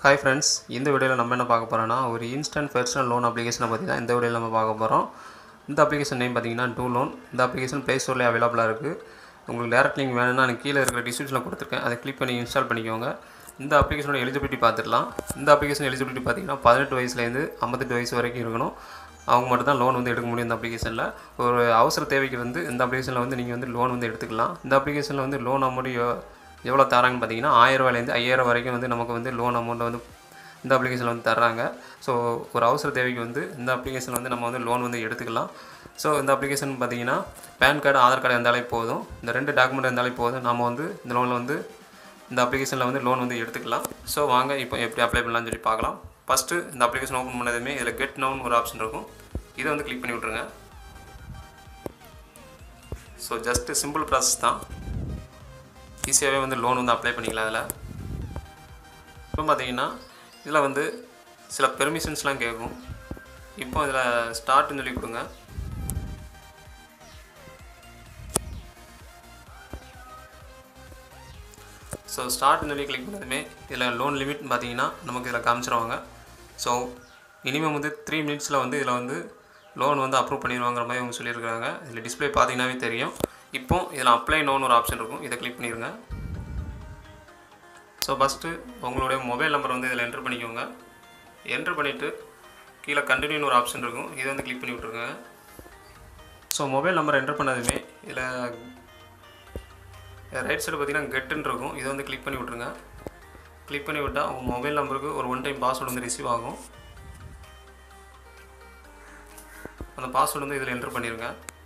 hi friends இந்த வீடியோவில் நம்ம என்ன பார்க்க போகிறோம்னா ஒரு இன்ஸ்டன்ட் பர்சனல் லோன் அப்ளிகேஷனை பற்றி தான் இந்த வீடியோவில் நம்ம பார்க்க போகிறோம் இந்த அப்ளிகேஷன் நேம் பார்த்தீங்கன்னா டூ லோன் இந்த அப்ளிகேஷன் ப்ளே ஸ்டோரில் அவைலபிளாக இருக்குது உங்களுக்கு டேரக்ட் லிங்க் வேணும்னா எனக்கு கீழே இருக்கிற டிஸ்கிரிப்ஷனில் கொடுத்துருக்கேன் அதை கிளிக் பண்ணி இன்ஸ்டால் பண்ணிக்கோங்க இந்த அப்ளிகேஷனோட எலிஜிபிலிட்டி பார்த்துடலாம் இந்த அப்ளிகேஷன் எலிஜிபிலிட்டி பார்த்தீங்கன்னா பதினெட்டு வயசுலேருந்து ஐம்பத்தெட்டு வயசு வரைக்கும் இருக்கணும் அவங்க மட்டும் தான் லோன் வந்து எடுக்க முடியும் இந்த அப்ளிகேஷனில் ஒரு அவசர தேவைக்கு வந்து இந்த அப்ளிகேஷனில் வந்து நீங்கள் வந்து லோன் வந்து எடுத்துக்கலாம் இந்த அப்ளிகேஷனில் வந்து லோன் அமௌண்ட் எவ்வளோ தராங்கன்னு பார்த்தீங்கன்னா ஆயிரம் ரூபாயிலேருந்து ஐயாயிரம் வரைக்கும் வந்து நமக்கு வந்து லோன் அமௌண்ட்டை வந்து இந்த அப்ளிகேஷனில் வந்து தர்றாங்க ஸோ ஒரு அவசர தேவைக்கு வந்து இந்த அப்ளிகேஷன் வந்து நம்ம வந்து லோன் வந்து எடுத்துக்கலாம் ஸோ இந்த அப்ளிகேஷன் பார்த்தீங்கன்னா பேன் கார்டு ஆதார் கார்டு இருந்தாலே போதும் இந்த ரெண்டு டாக்குமெண்ட் இருந்தாலே போதும் நம்ம வந்து இந்த லோனில் வந்து இந்த அப்ளிகேஷனில் வந்து லோன் வந்து எடுத்துக்கலாம் ஸோ வாங்க இப்போ எப்படி அப்ளை பண்ணலாம்னு சொல்லி பார்க்கலாம் ஃபஸ்ட்டு இந்த அப்ளிகேஷன் ஓப்பன் பண்ணதுமே இதில் கெட் நவுன் ஒரு ஆப்ஷன் இருக்கும் இதை வந்து கிளிக் பண்ணி விட்ருங்க ஸோ ஜஸ்ட்டு சிம்பிள் ப்ராசஸ் தான் ஈஸியாகவே வந்து லோன் வந்து அப்ளை பண்ணிக்கலாம் அதில் இப்போ பார்த்தீங்கன்னா இதில் வந்து சில பெர்மிஷன்ஸ்லாம் கேட்கும் இப்போ இதில் ஸ்டார்ட்னு சொல்லி கொடுங்க ஸோ ஸ்டார்ட்னு சொல்லி கிளிக் பண்ணதுமே இதில் லோன் லிமிட் பார்த்தீங்கன்னா நமக்கு இதில் காமிச்சிருவாங்க ஸோ மினிமம் வந்து த்ரீ மினிட்ஸில் வந்து இதில் வந்து லோன் வந்து அப்ரூவ் பண்ணிடுவாங்கிற மாதிரி அவங்க சொல்லியிருக்காங்க இதில் டிஸ்பிளே பார்த்தீங்கன்னாவே தெரியும் இப்போ இதில் அப்ளை நோன் ஒரு ஆப்ஷன் இருக்கும் இதை கிளிக் பண்ணிடுங்க ஸோ ஃபஸ்ட்டு உங்களுடைய மொபைல் நம்பர் வந்து இதில் என்ட்ரு பண்ணிக்கோங்க என்ட்ரு பண்ணிவிட்டு கீழே கண்டினியூன்னு ஒரு ஆப்ஷன் இருக்கும் இதை வந்து கிளிக் பண்ணி விட்ருங்க ஸோ மொபைல் நம்பர் என்ட்ரு பண்ணதுமே இதில் ரைட் சைடு பார்த்தீங்கன்னா கெட்டுன்னு இருக்கும் இதை வந்து கிளிக் பண்ணி விட்ருங்க கிளிக் பண்ணி விட்டால் உங்கள் மொபைல் நம்பருக்கு ஒரு ஒன் டைம் பாஸ்வேர்டு வந்து ரிசீவ் ஆகும் அந்த பாஸ்வேர்டு வந்து இதில் என்ட்ரு பண்ணிடுங்க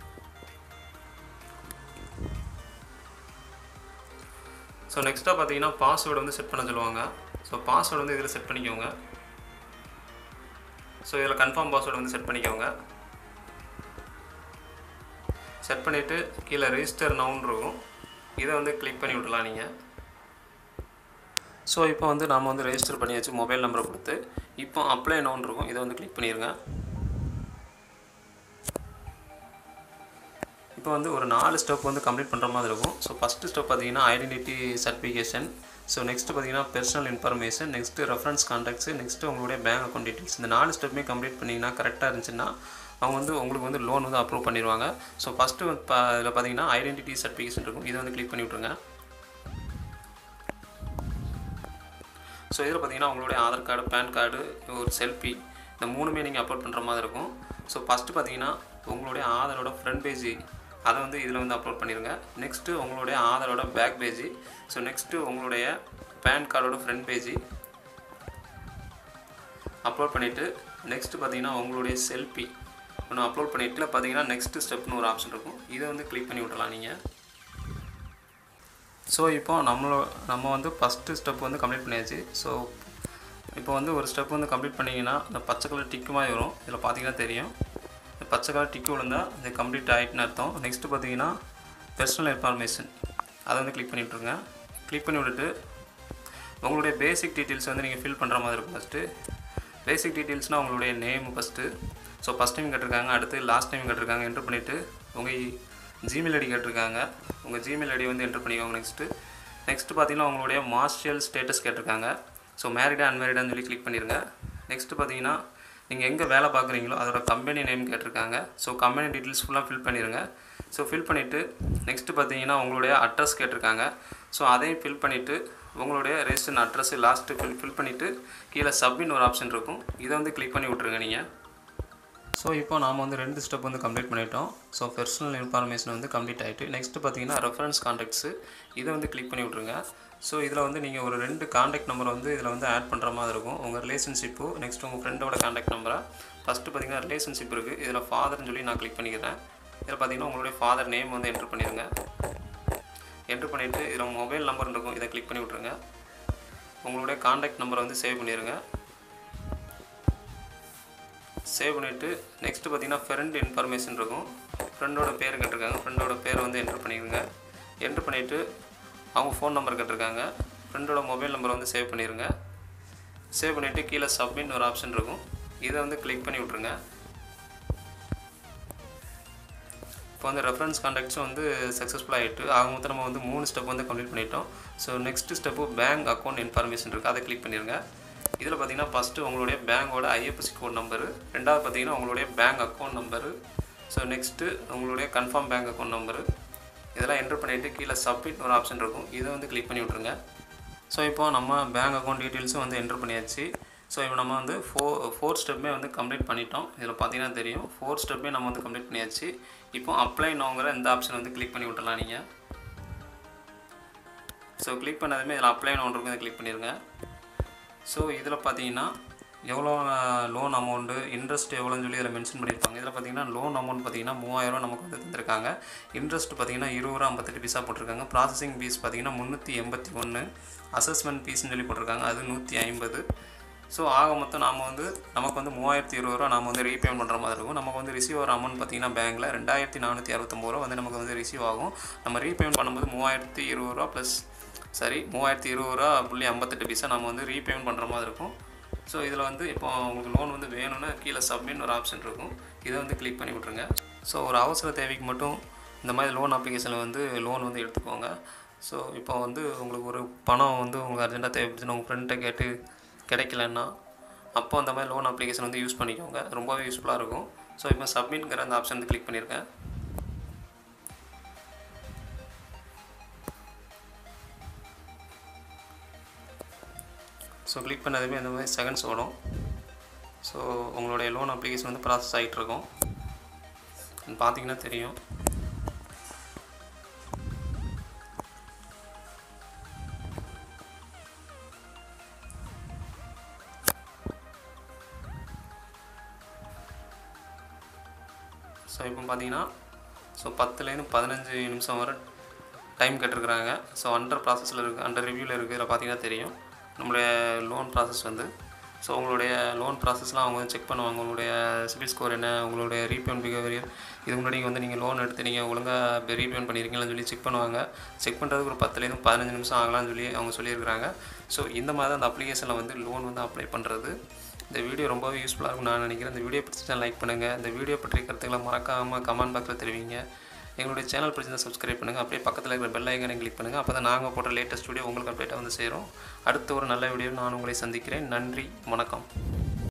ஸோ நெக்ஸ்ட்டாக பார்த்தீங்கன்னா பாஸ்வேர்டு வந்து செட் பண்ண சொல்லுவாங்க ஸோ பாஸ்வேர்டு வந்து இதில் செட் பண்ணிக்கோங்க ஸோ இதில் கன்ஃபார்ம் பாஸ்வேர்டு வந்து செட் பண்ணிக்கோங்க செட் பண்ணிவிட்டு கீழே ரெஜிஸ்டர் நவுன் இருக்கும் இதை வந்து கிளிக் பண்ணி விடலாம் நீங்கள் ஸோ இப்போ வந்து நாம் வந்து ரெஜிஸ்டர் பண்ணியாச்சு மொபைல் நம்பரை கொடுத்து இப்போ அப்ளை நவுன் இருக்கும் இதை வந்து கிளிக் பண்ணிடுங்க இப்போ வந்து ஒரு நாலு ஸ்டெப் வந்து கம்ப்ளீட் பண்ணுற மாதிரி இருக்கும் ஸோ ஃபஸ்ட்டு ஸ்டெப் பார்த்தீங்கன்னா ஐடென்டிட்டி சர்டிஃபிகேஷன் ஸோ நெக்ஸ்ட்டு பார்த்தீங்கன்னா personal information next reference contacts next உங்களுடைய பேங்க் அக்கௌண்ட் டீட்டெயில்ஸ் இந்த நாலு ஸ்டெப்புமே கம்ப்ளீட் பண்ணிங்கன்னா கரெக்டாக இருந்துச்சுன்னா அவங்க வந்து உங்களுக்கு வந்து லோன் வந்து அப்ரூவ் பண்ணிடுவாங்க ஸோ ஃபஸ்ட்டு இப்போ இதில் பார்த்தீங்கன்னா ஐடென்டிட்டி சர்டிஃபிகேஷன் இருக்கும் இதை வந்து கிளிக் பண்ணி விட்ருங்க ஸோ இதில் பார்த்தீங்கன்னா உங்களுடைய ஆதார் கார்டு பேன் கார்டு ஒரு செல்ஃபி இந்த மூணுமே நீங்கள் அப்லோட் பண்ணுற மாதிரி இருக்கும் ஸோ ஃபஸ்ட்டு பார்த்தீங்கன்னா உங்களுடைய ஆதாரோட ஃப்ரண்ட் பேஜ் அதை வந்து இதில் வந்து அப்லோட் பண்ணிடுங்க நெக்ஸ்ட்டு உங்களுடைய ஆதாரோட பேக் பேஜ் ஸோ நெக்ஸ்ட்டு உங்களுடைய பேன் கார்டோட ஃப்ரண்ட் பேஜ் அப்லோட் பண்ணிவிட்டு நெக்ஸ்ட்டு பார்த்தீங்கன்னா உங்களுடைய செல்ஃபி ஒன்று அப்லோட் பண்ணிவிட்டு பார்த்தீங்கன்னா நெக்ஸ்ட்டு ஸ்டெப்னு ஒரு ஆப்ஷன் இருக்கும் இதை வந்து கிளிக் பண்ணி விடலாம் நீங்கள் ஸோ இப்போ நம்மளோ நம்ம வந்து ஃபஸ்ட்டு ஸ்டெப் வந்து கம்ப்ளீட் பண்ணியாச்சு ஸோ இப்போ வந்து ஒரு ஸ்டெப் வந்து கம்ப்ளீட் பண்ணிங்கன்னா இந்த பச்சை கலர் டிக்கு மாதிரி வரும் இதில் பார்த்தீங்கன்னா தெரியும் இந்த பச்சை கலர் டிக்கு விழுந்தால் இது கம்ப்ளீட் ஆகிட்டுன்னு அர்த்தம் நெக்ஸ்ட்டு பார்த்தீங்கன்னா பர்சனல் இன்ஃபர்மேஷன் அதை வந்து கிளிக் பண்ணி விட்ருங்க கிளிக் பண்ணி விட்டுட்டு உங்களுடைய பேசிக் டீட்டெயில்ஸ் வந்து நீங்கள் ஃபில் பண்ணுற மாதிரி இருக்கும் ஃபஸ்ட்டு பேசிக் டீட்டெயில்ஸ்னால் உங்களுடைய name first so first time கேட்டிருக்காங்க அடுத்து லாஸ்ட் டைம் கேட்டிருக்காங்க என்ட்ரு பண்ணிவிட்டு உங்கள் ஜிமெயில் ஐடி கேட்டிருக்காங்க உங்கள் ஜிமெயில் ஐடி வந்து என்ட்ரு பண்ணிக்கோங்க நெக்ஸ்ட்டு நெக்ஸ்ட்டு பார்த்தீங்கன்னா உங்களுடைய மார்ஷியல் ஸ்டேட்டஸ் கேட்டிருக்காங்க ஸோ மேரிடா அன்மேரிடான்னு சொல்லி கிளிக் பண்ணிடுங்க நெக்ஸ்ட்டு பார்த்தீங்கன்னா நீங்கள் எங்கே வேலை பார்க்குறீங்களோ அதோட கம்பெனி நேம் கேட்டிருக்காங்க ஸோ கம்பெனி டீட்டெயில்ஸ் ஃபுல்லாக ஃபில் பண்ணிடுங்க ஸோ ஃபில் பண்ணிவிட்டு நெக்ஸ்ட்டு பார்த்தீங்கன்னா உங்களுடைய அட்ரஸ் கேட்டிருக்காங்க ஸோ அதையும் ஃபில் பண்ணிவிட்டு உங்களுடைய register address last fill fill பண்ணிவிட்டு கீழே சப்மின் ஒரு ஆப்ஷன் இருக்கும் இதை வந்து கிளிக் பண்ணி விட்ருங்க நீங்கள் ஸோ இப்போ நாம் வந்து ரெண்டு ஸ்டெப் வந்து கம்ப்ளீட் பண்ணிட்டோம் ஸோ பர்சனல் இன்ஃபர்மேஷன் வந்து கம்ப்ளீட் ஆகிட்டு நெக்ஸ்ட்டு பார்த்தீங்கன்னா ரெஃபரன்ஸ் கான்டாக்ட்ஸு இதை வந்து கிளிக் பண்ணி விட்ருங்க ஸோ இதில் வந்து நீங்கள் ஒரு ரெண்டு காண்டாக்ட் நம்பர் வந்து இதில் வந்து ஆட் பண்ணுற மாதிரி இருக்கும் உங்கள் ரிலேஷன்ஷிப்பு நெக்ஸ்ட் உங்கள் ஃப்ரெண்டோட காண்டாக்ட் நம்பரை ஃபஸ்ட்டு பார்த்தீங்கன்னா ரிலேஷன்ஷிப் இருக்குது இதில் ஃபாதர்னு சொல்லி நான் கிளிக் பண்ணிக்கிறேன் இதில் பார்த்தீங்கன்னா உங்களுடைய ஃபாதர் நேம் வந்து என்ட்ரு பண்ணிடுங்க என்ட்ரு பண்ணிவிட்டு இதில் மொபைல் நம்பர் இருக்கும் இதை கிளிக் பண்ணி விட்ருங்க உங்களுடைய காண்டாக்ட் நம்பரை வந்து சேவ் பண்ணிடுங்க சேவ் பண்ணிவிட்டு நெக்ஸ்ட்டு பார்த்தீங்கன்னா ஃப்ரெண்ட் இன்ஃபர்மேஷன் இருக்கும் ஃப்ரெண்டோட பேர் கேட்டிருக்காங்க ஃப்ரெண்டோட பேர் வந்து என்ட்ரு பண்ணிடுங்க என்ட்ரு பண்ணிவிட்டு அவங்க ஃபோன் நம்பர் கேட்டிருக்காங்க ஃப்ரெண்டோட மொபைல் நம்பர் வந்து சேவ் பண்ணிடுங்க சேவ் பண்ணிவிட்டு கீழே சப்மிட் ஒரு ஆப்ஷன் இருக்கும் இதை வந்து கிளிக் பண்ணி விட்ருங்க இப்போ வந்து ரெஃபரன்ஸ் கான்டாக்ட்ஸும் வந்து சக்ஸஸ்ஃபுல் ஆகிட்டு ஆக மொத்தம் நம்ம வந்து மூணு ஸ்டெப் வந்து கம்ப்ளீட் பண்ணிட்டோம் so next step bank account information இருக்குது அதை கிளிக் பண்ணிடுங்க இதில் பார்த்தீங்கன்னா ஃபஸ்ட்டு உங்களுடைய பேங்கோட ஐஎஃப்எஸ்சி கோட் நம்பரு ரெண்டாவது பார்த்தீங்கன்னா உங்களுடைய bank account number so next உங்களுடைய கன்ஃபார்ம் பேங்க் அக்கௌண்ட் நம்பரு இதெல்லாம் என்ட்ரு பண்ணிவிட்டு கீழே சப்மிட் ஒரு ஆப்ஷன் இருக்கும் இதை வந்து கிளிக் பண்ணி விட்ருங்க ஸோ இப்போ நம்ம பேங்க் அக்கௌண்ட் டீட்டெயில்ஸும் வந்து என்ட்ரு பண்ணியாச்சு ஸோ இப்போ நம்ம வந்து ஃபோ ஃபோர் ஸ்டெப்புமே வந்து கம்ப்ளீட் பண்ணிட்டோம் இதில் பார்த்தீங்கன்னா தெரியும் ஃபோர் ஸ்டெப்புமே நம்ம வந்து கம்ப்ளீட் பண்ணியாச்சு இப்போ அப்ளை நோங்கிற இந்த ஆப்ஷன் வந்து கிளிக் பண்ணி விட்டுலாம் நீங்கள் ஸோ கிளிக் பண்ணதுமே இதில் அப்ளை நோன் இருக்கும் இதை கிளிக் பண்ணிடுங்க ஸோ இதில் பார்த்தீங்கன்னா எவ்வளோ லோன் அமௌண்ட்டு இன்ட்ரெஸ்ட் எவ்வளோன்னு சொல்லி இதில் மென்ஷன் பண்ணியிருப்பாங்க இதில் பார்த்தீங்கன்னா லோன் அமௌண்ட் பார்த்தீங்கன்னா மூவாயிரம் நமக்கு வந்து தந்திருக்காங்க இன்ட்ரெஸ்ட் பார்த்தீங்கன்னா இருபது ரூபா ஐம்பத்தெட்டு பைசா போட்டிருக்காங்க ப்ராசஸிங் ஃபீஸ் பார்த்தீங்கன்னா முந்நூற்றி எண்பத்தி ஒன்று அசஸ்மெண்ட் ஃபீஸ்னு சொல்லி போட்டிருக்காங்க அது நூற்றி ஐம்பது ஸோ ஆக மொத்தம் நாம் வந்து நமக்கு வந்து மூவாயிரத்தி இருபது ரூபா நம்ம வந்து ரீபேமெண்ட் பண்ணுற மாதிரி இருக்கும் நமக்கு வந்து ரிசீவ் ஆகிற அமௌண்ட் பார்த்தீங்கன்னா பேங்க்கில் ரெண்டாயிரத்தி நானூற்றி அறுபத்தொம்பது ரூபா வந்து நமக்கு வந்து ரிசீவ் ஆகும் நம்ம ரீபேமெண்ட் பண்ணும்போது மூவாயிரத்தி இருபது ரூபா ப்ளஸ் சரி மூவாயிரத்தி இருபது ரூபா புள்ளி ஐம்பத்தெட்டு பைசா நம்ம வந்து ரீபேமெண்ட் பண்ணுற மாதிரி இருக்கும் ஸோ இதில் வந்து இப்போ உங்களுக்கு லோன் வந்து வேணும்னா கீழே சப்மிட் ஒரு ஆப்ஷன் இருக்கும் இதை வந்து கிளிக் பண்ணி விட்ருங்க ஸோ ஒரு அவசர தேவைக்கு மட்டும் இந்த மாதிரி லோன் அப்ளிகேஷனில் வந்து லோன் வந்து எடுத்துக்கோங்க ஸோ இப்போ வந்து உங்களுக்கு ஒரு பணம் வந்து உங்களுக்கு அர்ஜென்ட்டாக தேவைப்படுச்சுன்னா உங்கள் ஃப்ரெண்ட்டை கேட்டு கிடைக்கலன்னா அப்போ அந்த மாதிரி லோன் அப்ளிகேஷன் வந்து யூஸ் பண்ணிக்கோங்க ரொம்பவே யூஸ்ஃபுல்லாக இருக்கும் ஸோ இப்போ சப்மிட்ங்கிற அந்த ஆப்ஷன் வந்து கிளிக் பண்ணியிருக்கேன் ஸோ கிளிக் பண்ணதுமே இந்த மாதிரி செகண்ட்ஸ் ஓடும் ஸோ உங்களுடைய லோன் அப்ளிகேஷன் வந்து ப்ராசஸ் ஆகிட்டு இருக்கும் பார்த்தீங்கன்னா தெரியும் ஸோ இப்போ பார்த்தீங்கன்னா ஸோ பத்துலேருந்து பதினஞ்சு நிமிஷம் வரை டைம் கேட்டிருக்கிறாங்க ஸோ அண்டர் ப்ராசஸில் இருக்குது அண்டர் ரிவ்யூவில் இருக்குது இதில் பார்த்தீங்கன்னா தெரியும் நம்மளுடைய லோன் ப்ராசஸ் வந்து ஸோ உங்களுடைய லோன் ப்ராசஸ்லாம் அவங்க வந்து செக் பண்ணுவாங்க உங்களுடைய சிபில் ஸ்கோர் என்ன உங்களுடைய ரீபேமெண்ட் பிஹேவியர் இதுக்கு முன்னாடி வந்து நீங்கள் லோன் எடுத்து நீங்கள் ஒழுங்காக ரீபேமெண்ட் பண்ணியிருக்கீங்களான்னு சொல்லி செக் பண்ணுவாங்க செக் பண்ணுறதுக்கு ஒரு பத்துலேருந்து பதினஞ்சு நிமிஷம் ஆகலாம்னு சொல்லி அவங்க சொல்லியிருக்கிறாங்க ஸோ இந்த மாதிரி தான் அந்த அப்ளிகேஷனில் வந்து லோன் வந்து அப்ளை பண்ணுறது இந்த வீடியோ ரொம்பவே யூஸ்ஃபுல்லாக இருக்கும் நான் நினைக்கிறேன் இந்த வீடியோ பிடிச்சா லைக் பண்ணுங்கள் இந்த வீடியோ பற்றிய கருத்துக்களை மறக்காமல் கமெண்ட் பாக்ஸில் தெரிவிங்க எங்களுடைய சேனல் பிடிச்சிருந்தா சப்ஸ்கிரைப் பண்ணுங்கள் அப்படியே பக்கத்தில் இருக்கிற பெல் ஐக்கனை கிளிக் பண்ணுங்கள் அப்போ தான் நாங்கள் போட்ட லேட்டஸ்ட் வீடியோ உங்களுக்கு அப்டேட்டாக வந்து சேரும் அடுத்த ஒரு நல்ல வீடியோ நான் உங்களை சந்திக்கிறேன் நன்றி வணக்கம்